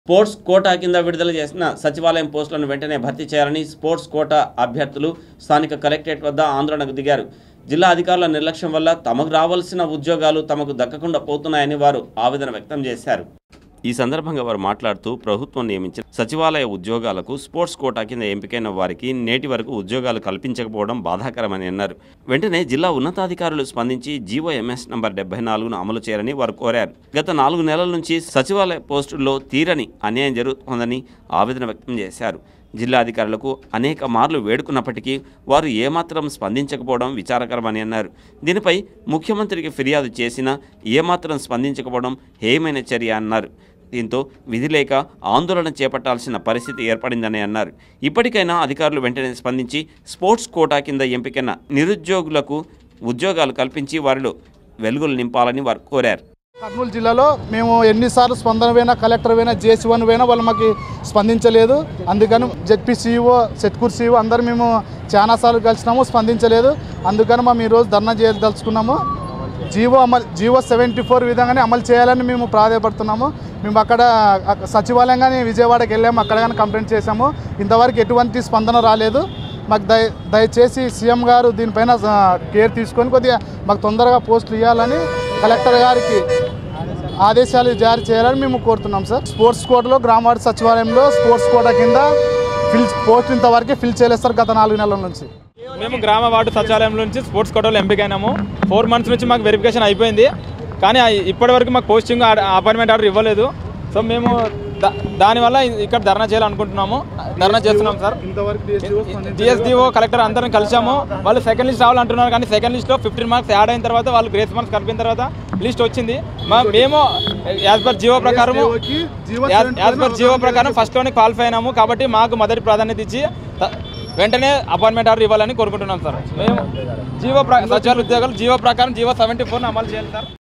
sports quota కింద విడుదల చేసిన సచివాలయం పోస్టులను వెంటనే భర్తీ చేయాలని స్పోర్ట్స్ కోటా అభ్యర్థులు స్థానిక కలెక్టరేట్ వద్ద ఆందోళనకు దిగారు జిల్లా అధికారుల నిర్లక్ష్యం వల్ల తమకు రావాల్సిన ఉద్యోగాలు తమకు దక్కకుండా పోతున్నాయని వారు ఆవేదన వ్యక్తం చేశారు ఈ సందర్భంగా వారు మాట్లాడుతూ ప్రభుత్వం నియమించిన సచివాలయ ఉద్యోగాలకు స్పోర్ట్స్ కోటా కింద ఎంపికైన వారికి నేటి వరకు ఉద్యోగాలు కల్పించకపోవడం బాధాకరమని అన్నారు వెంటనే జిల్లా ఉన్నతాధికారులు స్పందించి జీవో ఎంఎస్ నంబర్ డెబ్బై నాలుగును అమలు చేయాలని వారు కోరారు గత నాలుగు నెలల నుంచి సచివాలయ పోస్టుల్లో తీరని అన్యాయం జరుగుతోందని ఆవేదన వ్యక్తం చేశారు జిల్లా అధికారులకు అనేక మార్లు వేడుకున్నప్పటికీ వారు ఏమాత్రం స్పందించకపోవడం విచారకరమని అన్నారు దీనిపై ముఖ్యమంత్రికి ఫిర్యాదు చేసినా ఏమాత్రం స్పందించకపోవడం హేయమైన చర్య అన్నారు దీంతో విధి లేక ఆందోళన చేపట్టాల్సిన పరిస్థితి ఏర్పడిందని అన్నారు ఇప్పటికైనా అధికారులు వెంటనే స్పందించి స్పోర్ట్స్ కోటా కింద ఎంపికైన నిరుద్యోగులకు ఉద్యోగాలు కల్పించి వారిలో వెలుగులు నింపాలని వారు కోరారు కర్నూలు జిల్లాలో మేము ఎన్నిసార్లు స్పందన పోయినా కలెక్టర్ పోయినా జేసీ వన్ పోయినా వాళ్ళు మాకు స్పందించలేదు అందుకని జెడ్పీ సీఈఓ సెట్కూర్ సీఈఓ అందరు మేము చాలాసార్లు కలిసినాము స్పందించలేదు అందుకని మేము ఈరోజు ధర్నా చేయదలుచుకున్నాము జీవో అమలు జీవో సెవెంటీ ఫోర్ విధంగానే అమలు చేయాలని మేము ప్రాధాయపడుతున్నాము మేము అక్కడ అక్క- సచివాలయం కానీ విజయవాడకి వెళ్ళాము అక్కడ కానీ కంప్లైంట్ చేశాము ఇంతవరకు ఎటువంటి స్పందన రాలేదు మాకు దయ దయచేసి సీఎం గారు దీనిపైన ఆ, కేర్ తీసుకొని కొద్దిగా మాకు తొందరగా పోస్టులు ఇవ్వాలని కలెక్టర్ గారికి ఆదేశాలు జారీ చేయాలని మేము కోరుతున్నాం సార్ స్పోర్ట్స్ కోటాలో గ్రామవార్డు సచివాలయంలో స్పోర్ట్స్ కోటా కింద ఫిల్ పోస్ట్ ఇంతవరకే ఫిల్ చేయలేదు సార్ గత నాలుగు నెలల నుంచి మేము గ్రామ వార్డు సచివాలయం నుంచి స్పోర్ట్స్ కోటాలో ఎంపికైనాము ఫోర్ మంత్స్ నుంచి మాకు వెరిఫికేషన్ అయిపోయింది కానీ ఆ- ఇప్పటివరకు మాకు పోస్టింగ్ అపాయింట్మెంట్ ఆర్డర్ ఇవ్వలేదు సో మేము దా- దానివల్ల ఇక్కడ ధర్నా చేయాలనుకుంటున్నాము ధర్నా చేస్తున్నాం సార్ డిఎస్డిఓ కలెక్టర్ అందరం కలిసాము వాళ్ళు సెకండ్ లిస్ట్ రావాలంటున్నారు కానీ సెకండ్ లిస్ట్లో ఫిఫ్టీన్ మార్క్స్ యాడ్ అయిన తర్వాత వాళ్ళు గ్రేస్ మార్క్స్ కలిపిన తర్వాత లిస్ట్ వచ్చింది మా మేము యాజ్ పర్ జియో ప్రకారము యాజ్ పర్ జియో ప్రకారం ఫస్ట్లోనే క్వాలిఫై అయినాము కాబట్టి మాకు మొదటి ప్రాధాన్యత ఇచ్చి త- వెంటనే అపాయింట్మెంట్ ఆర్డర్ ఇవ్వాలని కోరుకుంటున్నాం సార్ మేము జీవో ప్ర- సచివాలయ ఉద్యోగాలు జీవో ప్రకారం జీవో సెవెంటీ ఫోర్ని అమలు చేయాలి సార్